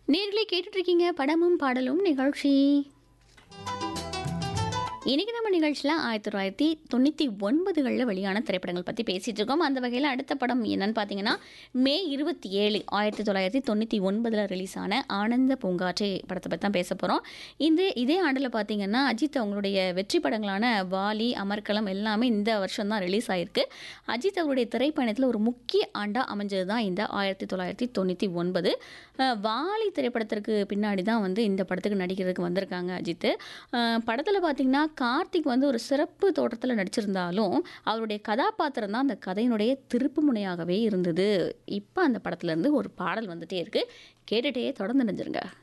நேர்களே கேட்டுட்டு இருக்கீங்க படமும் பாடலும் நிகழ்ச்சி இன்னைக்கு நம்ம நிகழ்ச்சியில் ஆயிரத்தி தொள்ளாயிரத்தி தொண்ணூற்றி ஒன்பதுகளில் வெளியான திரைப்படங்கள் பற்றி பேசிகிட்டு இருக்கோம் அந்த வகையில் அடுத்த படம் என்னன்னு பார்த்தீங்கன்னா மே இருபத்தி ஏழு ஆயிரத்தி தொள்ளாயிரத்தி தொண்ணூற்றி ஒன்பதில் ரிலீஸ் ஆன ஆனந்த பூங்காற்றே படத்தை பற்றி தான் பேச போகிறோம் இந்த இதே ஆண்டில் பார்த்தீங்கன்னா அஜித் அவங்களுடைய வெற்றி படங்களான வாலி அமர்கலம் எல்லாமே இந்த வருஷம் தான் ரிலீஸ் ஆயிருக்கு அஜித் அவருடைய திரைப்பயணத்தில் ஒரு முக்கிய ஆண்டாக அமைஞ்சது தான் இந்த ஆயிரத்தி தொள்ளாயிரத்தி தொண்ணூற்றி ஒன்பது அஹ் வாலி திரைப்படத்திற்கு பின்னாடி தான் வந்து இந்த படத்துக்கு நடிக்கிறதுக்கு வந்திருக்காங்க அஜித் படத்தில் பார்த்தீங்கன்னா கார்த்திக் வந்து ஒரு சிறப்பு தோற்றத்தில் நடிச்சிருந்தாலும் அவருடைய கதாபாத்திரம் தான் அந்த கதையினுடைய திருப்பு முனையாகவே இருந்தது இப்போ அந்த படத்துலேருந்து ஒரு பாடல் வந்துட்டே இருக்கு கேட்டுட்டே தொடர்ந்து நினைஞ்சிருங்க